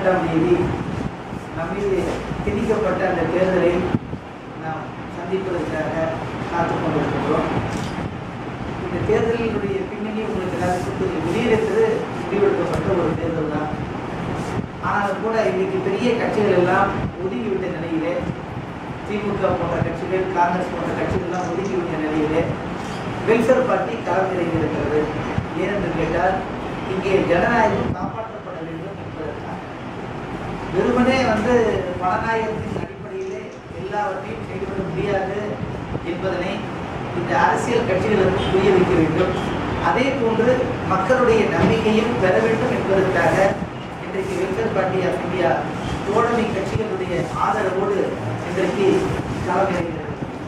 பதினெட்டாம் தேதி நம் மீது திணிக்கப்பட்ட அந்த தேர்தலை நாம் சந்திப்பதற்காக காத்து கொண்டிருக்கிறோம் இந்த தேர்தலினுடைய பின்னணி உங்களுக்கு எல்லாருக்கும் தெரியும் திடீரென்று முடிவெடுக்கப்பட்ட ஒரு தேர்தல் தான் ஆனாலும் கூட இன்னைக்கு பெரிய கட்சிகள் எல்லாம் ஒதுங்கிவிட்ட நிலையிலே திமுக போன்ற கட்சிகள் காங்கிரஸ் போன்ற கட்சிகள் எல்லாம் ஒதுங்கிவிட்ட நிலையிலே வெல்ஃபேர் பார்ட்டி களமிறங்கியிருக்கிறது ஏனென்று கேட்டால் இங்கே ஜனநாயகம் காப்பாற்றப்பட வேண்டும் என்பதற்காக வெறுமனே வந்து ஜனநாயகத்தின் அடிப்படையிலே எல்லாவற்றையும் செய்துவிட முடியாது என்பதனை இந்த அரசியல் கட்சிகளுக்கு புரிய வைக்க வேண்டும் அதே போன்று மக்களுடைய நம்பிக்கையும் பெற வேண்டும் என்பதற்காக இன்றைக்கு வெல்ஃபேர் பார்ட்டி ஆஃப் இந்தியா தோழமை கட்சிகளுடைய ஆதரவோடு இன்றைக்கு களமிறங்கிறது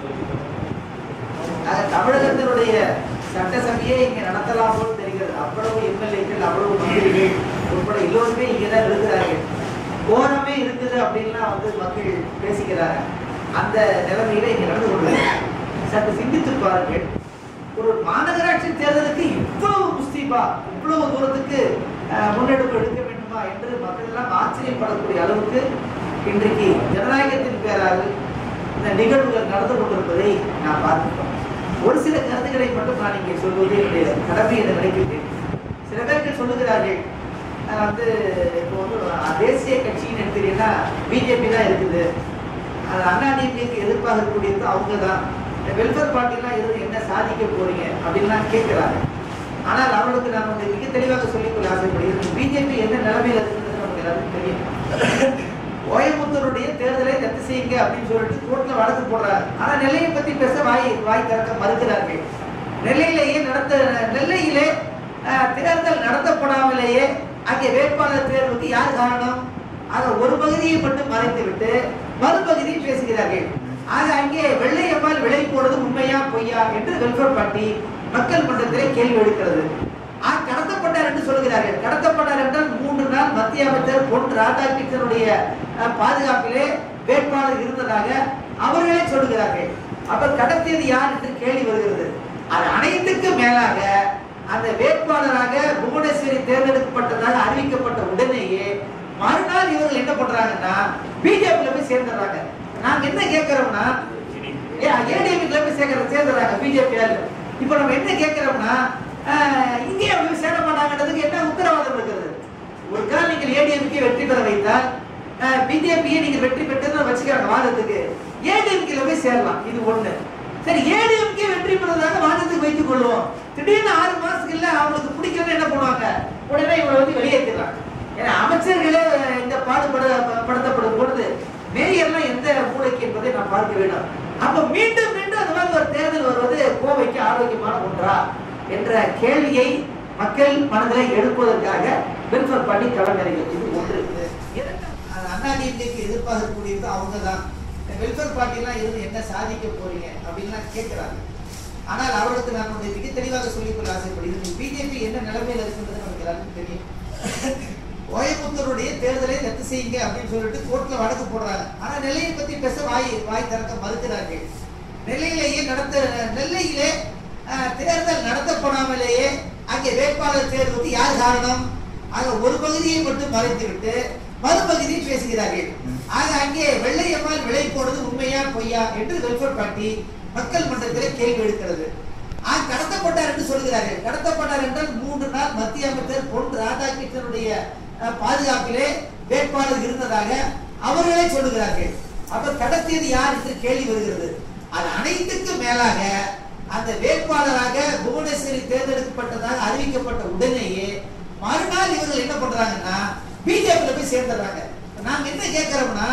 ஆக தமிழகத்தினுடைய சட்டசபையே இங்கே நடத்தலாம் போல் தெரிகிறது அவ்வளவு எம்எல்ஏக்கள் அவ்வளவு மந்திரிகள் உட்பட எல்லோருமே இங்கே தான் இருக்கிறார்கள் கோரமே இருக்குது அப்படின்லாம் வந்து மக்கள் பேசிக்கிறாங்க அந்த நிலைமையில இங்க நடந்து கொண்டிருக்கு சற்று சிந்தித்து பாருங்கள் ஒரு மாநகராட்சி தேர்தலுக்கு இவ்வளவு முஸ்தீபா இவ்வளவு தூரத்துக்கு அஹ், முன்னெடுப்பு எடுக்க வேண்டுமா என்று மக்கள் எல்லாம் ஆச்சரியப்படக்கூடிய அளவுக்கு இன்றைக்கு ஜனநாயகத்தின் பேராக இந்த நிகழ்வுகள் நடந்து கொண்டிருப்பதை நான் பார்க்கிறோம் ஒரு சில கருத்துக்களை மட்டும் நான் இங்கே சொல்வது என்னுடைய கடமை என்று நினைக்கின்றேன் சில பேர்கள் சொல்லுகிறார்கள் அஹ், வந்து இப்போ வந்து அஹ், தேசிய கட்சின்னு எடுத்தீங்கன்னா பிஜேபி தான் இருக்குது அது அண்ணாடிஎம்கேக்கு எதிர்ப்பாக இருக்கக்கூடியது அவங்க தான் இந்த வெல்ஃபேர் பார்ட்டிலாம் இருந்து என்ன சாதிக்க போறீங்க அப்படின்லாம் கேட்கிறாங்க ஆனால் அவர்களுக்கு நான் வந்து மிக தெளிவாக சொல்லிக்கொள்ள ஆசைப்படுகிறேன் பிஜேபி என்ன நிலைமையில் இருக்குன்றது நமக்கு எல்லாருக்கும் தெரியும் கோயம்புத்தூருடைய தேர்தலை ரத்து செய்யுங்க அப்படின்னு சொல்லிட்டு கோர்ட்ல வழக்கு போடுறாங்க ஆனா நெல்லையை பத்தி பேச வாய் வாய் திறக்க மறுக்கிறார்கள் நெல்லையிலேயே நடத்த நெல்லையிலே அஹ், தேர்தல் நடத்தப்படாமலேயே அங்கே வேட்பாளர் தேர்வுக்கு யார் காரணம் ஆக ஒரு பகுதியை மட்டும் மறைத்து விட்டு மறுபகுதியை பேசுகிறார்கள் ஆக அங்கே வெள்ளையம்மாள் விலை போடுறது உண்மையா பொய்யா என்று வெல்ஃபேர் பார்ட்டி மக்கள் மன்றத்திலே கேள்வி எடுக்கிறது ஆ, கடத்தப்பட்டார் என்று சொல்கிறார்கள் கடத்தப்பட்டார் என்றால் மூன்று நாள் மத்திய அமைச்சர் பொன் ராதாகிருஷ்ணனுடைய அஹ், பாதுகாப்பிலே வேட்பாளர் இருந்ததாக அவர்களே சொல்லுகிறார்கள் அப்ப கடத்தியது யார் என்று கேள்வி வருகிறது அது அனைத்துக்கும் மேலாக அந்த வேட்பாளராக புவனேஸ்வரி தேர்ந்தெடுக்கப்பட்டதாக அறிவிக்கப்பட்ட உடனேயே மறுநாள் இவர்கள் என்ன பண்றாங்கன்னா பிஜேபியில போய் சேர்ந்துடுறாங்க நாங்க என்ன கேட்கிறோம்னா ஏடிஎம்ல போய் சேர்க்கிற சேர்ந்துடுறாங்க பிஜேபியால இப்போ நம்ம என்ன கேட்கிறோம்னா ஆஹ், இங்கே அவங்க சேர மாட்டாங்கன்றதுக்கு என்ன உத்தரவாதம் இருக்கிறது ஒரு கால் நீங்கள் ஏடிஎம்கே வெற்றி பெற வைத்தால் பிஜேபியை நீங்க வெற்றி பெற்றதுன்னு வச்சுக்கிறாங்க வாதத்துக்கு ஏடிஎம்கேல போய் சேரலாம் இது ஒண்ணு சரி ஏடிஎம்கே வெற்றி பெறதாக வாதத்துக்கு வைத்துக் கொள்வோம் திடீர்னு ஆறு மாசத்துக்கு இல்ல அவங்களுக்கு பிடிக்கலன்னு என்ன பண்ணுவாங்க உடனே இவங்களை வந்து வெளியேற்றிடலாம் ஏன்னா அமைச்சர்களே இந்த பாடுபட படுத்தப்படும் பொழுது மேயர்லாம் எந்த மூளைக்கு என்பதை நாம் பார்க்க வேண்டும் அப்ப மீண்டும் மீண்டும் அந்த மாதிரி ஒரு தேர்தல் வருவது கோவைக்கு ஆரோக்கியமான ஒன்றா என்ற கேள்வியை மக்கள் மனதில் எழுப்புவதற்காக வெல்ஃபேர் பண்ணி களமிறங்கிறது இது ஒன்று அண்ணாடிக்கு எதிர்ப்பாக இருக்கக்கூடியது அவங்க தான் வெல்ஃபேர் பார்ட்டிலாம் இருந்து என்ன சாதிக்க போறீங்க அப்படின்லாம் கேட்கிறாங்க ஆனால் அவர்களுக்கு நான் வந்து மிக தெளிவாக சொல்லிக்கொள்ள ஆசைப்படுகிறேன் பிஜேபி என்ன நிலைமையில இருக்குன்றது நமக்கு எல்லாருக்கும் தெரியும் கோயம்புத்தூருடைய தேர்தலை ரத்து செய்யுங்க அப்படின்னு சொல்லிட்டு கோர்ட்ல வழக்கு போடுறாங்க ஆனா நெல்லையை பத்தி பேச வாய் வாய் திறக்க மறுக்கிறார்கள் நெல்லையிலேயே நடத்த நெல்லையிலே அஹ், தேர்தல் நடத்தப்படாமலேயே அங்கே வேட்பாளர் தேர்வுக்கு யார் காரணம் ஆக ஒரு பகுதியை மட்டும் மறைத்து விட்டு மறுபகுதியை பேசுகிறார்கள் ஆக அங்கே வெள்ளையம்மாள் விலை போடுறது உண்மையா பொய்யா என்று வெல்ஃபேர் பார்ட்டி மக்கள் மன்றத்திலே கேள்வி எடுக்கிறது ஆ கடத்தப்பட்டார் என்று சொல்கிறார்கள் கடத்தப்பட்டார் என்றால் மூன்று நாள் மத்திய அமைச்சர் பொன் ராதாகிருஷ்ணனுடைய அஹ், பாதுகாப்பிலே வேட்பாளர் இருந்ததாக அவர்களே சொல்லுகிறார்கள் அப்ப கடத்தியது யார் என்று கேள்வி வருகிறது அது அனைத்துக்கும் மேலாக அந்த வேட்பாளராக புவனேஸ்வரி தேர்ந்தெடுக்கப்பட்டதாக அறிவிக்கப்பட்ட உடனேயே மறுநாள் இவர்கள் என்ன பண்றாங்கன்னா பிஜேபியில போய் சேர்ந்துடுறாங்க நாங்க என்ன கேட்கிறோம்னா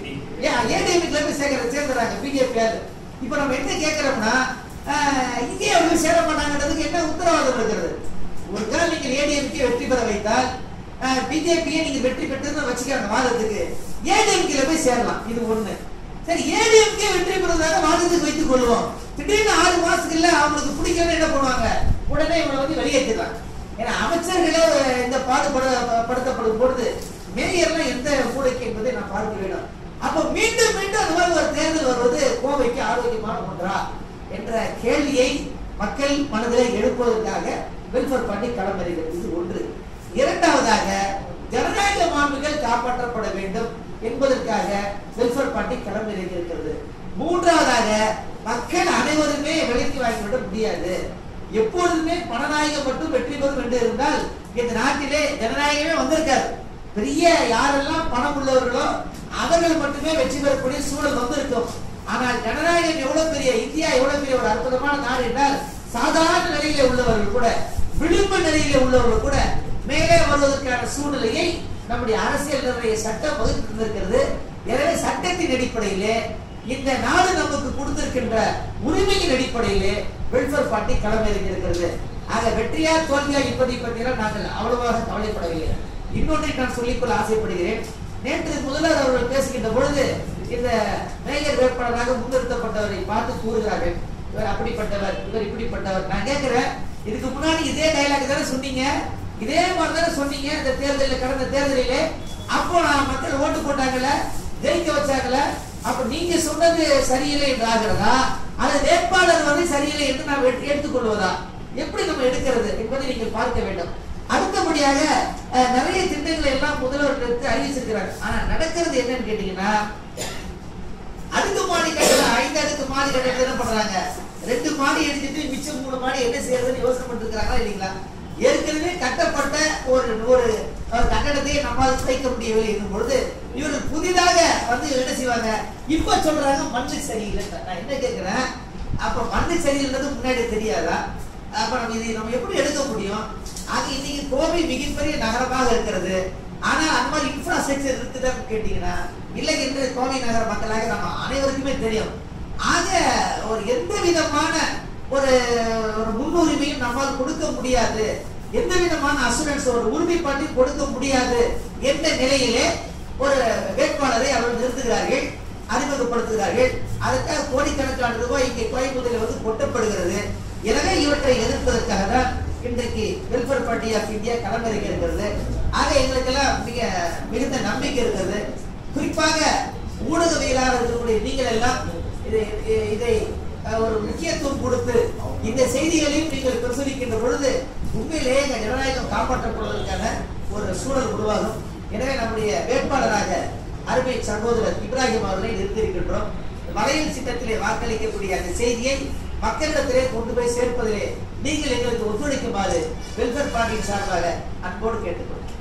ஏடிஎம்ல போய் சேர்க்கிற சேர்ந்துடுறாங்க பிஜேபியால் இப்ப நம்ம என்ன கேட்கிறோம்னா ஆஹ், இங்கே அவங்க சேர மாட்டாங்கன்றதுக்கு என்ன உத்தரவாதம் இருக்கிறது ஒரு கால் நீங்கள் ஏடிஎம்கே வெற்றி பெற வைத்தால் பிஜேபியை நீங்க வெற்றி பெற்றதுன்னு வச்சுக்காங்க வாதத்துக்கு ஏடிஎம்கேல போய் சேரலாம் இது ஒண்ணு சரி ஏடிஎம்கே வெற்றி பெறுவதாக வாதத்துக்கு வைத்துக் கொள்வோம் திடீர்னு ஆறு மாசத்துக்கு இல்ல அவங்களுக்கு பிடிக்கலன்னு என்ன பண்ணுவாங்க உடனே இவங்களை வந்து வெளியேற்றிடலாம் ஏன்னா அமைச்சர்களே இந்த பாடுபட படுத்தப்படும் பொழுது மேயர்லாம் எந்த மூளைக்கு என்பதை நான் பார்க்க வேண்டும் அப்ப மீண்டும் மீண்டும் அந்த மாதிரி ஒரு தேர்தல் வருவது கோவைக்கு ஆரோக்கியமான ஒன்றா என்ற கேள்வியை மக்கள் மனதில் எழுப்புவதற்காக வெல்ஃபேர் பண்ணி களமிறகிறது இது ஒன்று இரண்டாவதாக ஜனநாயக மாண்புகள் காப்ப காப்பாற்றப்பட வேண்டும் என்பதற்காக வெல்ஃபேர் பார்ட்டி களம் இருக்கிறது மூன்றாவதாக மக்கள் அனைவருமே விலைக்கு வாங்கிவிட முடியாது எப்பொழுதுமே பணநாயகம் மட்டும் வெற்றி பெறும் என்று இருந்தால் இந்த நாட்டிலே ஜனநாயகமே வந்திருக்காது பெரிய யாரெல்லாம் பணம் உள்ளவர்களோ அவர்கள் மட்டுமே வெற்றி பெறக்கூடிய சூழல் வந்திருக்கும் ஆனால் ஜனநாயகம் எவ்வளவு பெரிய இந்தியா எவ்வளவு பெரிய ஒரு அற்புதமான நாடு என்றால் சாதாரண நிலையிலே உள்ளவர்கள் கூட விளிம்பு நிலையிலே உள்ளவர்கள் கூட மேலே வருவதற்கான சூழ்நிலையை நம்முடைய அரசியல் நிர்ணய சட்டம் வகுத்து தந்திருக்கிறது எனவே சட்டத்தின் அடிப்படையிலே இந்த நாடு நமக்கு கொடுத்திருக்கின்ற உரிமையின் அடிப்படையிலே வெல்ஃபேர் பார்ட்டி களமிறங்கி இருக்கிறது ஆக வெற்றியா தோல்வியா என்பதை பற்றியெல்லாம் நாங்கள் அவ்வளவாக கவலைப்படவில்லை இன்னொன்றை நான் சொல்லிக்கொள்ள ஆசைப்படுகிறேன் நேற்று முதல்வர் அவர்கள் பேசுகின்ற பொழுது இந்த மேயர் வேட்பாளராக முன்னிறுத்தப்பட்டவரை பார்த்து கூறுகிறார்கள் இவர் அப்படிப்பட்டவர் இவர் இப்படிப்பட்டவர் நான் கேட்கிறேன் இதுக்கு முன்னாடி இதே டைலாக் தானே சொன்னீங்க இதே மாதிரி தானே சொன்னீங்க இந்த தேர்தலில் கடந்த தேர்தலிலே அப்போ நான் மக்கள் ஓட்டு போட்டாங்கல்ல ஜெயிக்க வச்சாங்கல்ல அப்ப நீங்க சொன்னது சரியில்லை என்று ஆகிறதா அது வேட்பாளர் வந்து சரியில்லை என்று நாம் எடுத்து- எடுத்துக்கொள்வதா எப்படி நம்ம எடுக்கிறது என்பதை நீங்கள் பார்க்க வேண்டும் அடுத்தபடியாக அஹ், நிறைய திட்டங்களை எல்லாம் முதல்வர் எடுத்து அறிவிச்சிருக்கிறாங்க ஆனா நடக்கிறது என்னன்னு கேட்டீங்கன்னா அடுக்கு மாடி கட்டல ஐந்து அடுக்கு மாடி கட்டல என்ன பண்றாங்க ரெண்டு மாடி எடுத்துட்டு மிச்சம் மூணு மாடி என்ன செய்யறதுன்னு யோசனை பண்ணிட்டு இருக்காங்களா இல்லைங்களா ஏற்கனவே கட்டப்பட்ட ஒரு ஒரு அஹ், கட்டடத்தை நம்மால் வைக்க முடியவில்லை என்னும் பொழுது இவர்கள் புதிதாக வந்து என்ன செய்வாங்க இப்ப சொல்றாங்க மண்ணு சரியில்லை நான் என்ன கேட்கிறேன் அப்ப மண்ணு சரியில்லைன்றது முன்னாடி தெரியாதா அப்ப நம்ம இதை நம்ம எப்படி எடுக்க முடியும் ஆக இன்னைக்கு கோவை மிகப்பெரிய நகரமாக இருக்கிறது ஆனா அந்த மாதிரி இன்ஃப்ராஸ்ட்ரக்சர் இருக்குதான்னு கேட்டீங்கன்னா இல்லை என்று கோவை நகர மக்களாக நம்ம அனைவருக்குமே தெரியும் ஆக ஒரு எந்த விதமான ஒரு ஒரு முன்னுரிமையும் நம்மால் கொடுக்க முடியாது எந்த விதமான அசூரன்ஸ் ஒரு உறுதிப்பாட்டையும் கொடுக்க முடியாது என்ற நிலையிலே ஒரு வேட்பாளரை அவர்கள் நிறுத்துகிறார்கள் அறிமுகப்படுத்துகிறார்கள் அதற்காக கோடிக்கணக்கான ரூபாய் இங்கே கோயம்புத்தூரில் வந்து கொட்டப்படுகிறது எனவே இவற்றை எதிர்ப்பதற்காக தான் இன்றைக்கு வெல்ஃபேர் பார்ட்டி ஆஃப் இந்தியா களமிறங்கி இருக்கிறது ஆக எங்களுக்கெல்லாம் மிக மிகுந்த நம்பிக்கை இருக்கிறது குறிப்பாக ஊடகவியலாளர் இருக்கக்கூடிய நீங்கள் எல்லாம் இதை இதை- இதை அஹ், ஒரு முக்கியத்துவம் கொடுத்து இந்த செய்திகளையும் நீங்கள் பிரசுரிக்கின்ற பொழுது உண்மையிலேயே இந்த ஜனநாயகம் காப்பாற்றப்படுவதற்கான ஒரு சூழல் உருவாகும் எனவே நம்முடைய வேட்பாளராக அருமை சகோதரர் இப்ராஹிம் அவர்களை நிறுத்தியிருக்கின்றோம் மலையில் சின்னத்திலே வாக்களிக்கக்கூடிய அந்த செய்தியை மக்களிடத்திலே கொண்டு போய் சேர்ப்பதிலே நீங்கள் எங்களுக்கு ஒத்துழைக்குமாறு வெல்ஃபேர் பார்ட்டியின் சார்பாக அன்போடு கேட்டுக்கொள்கிறேன்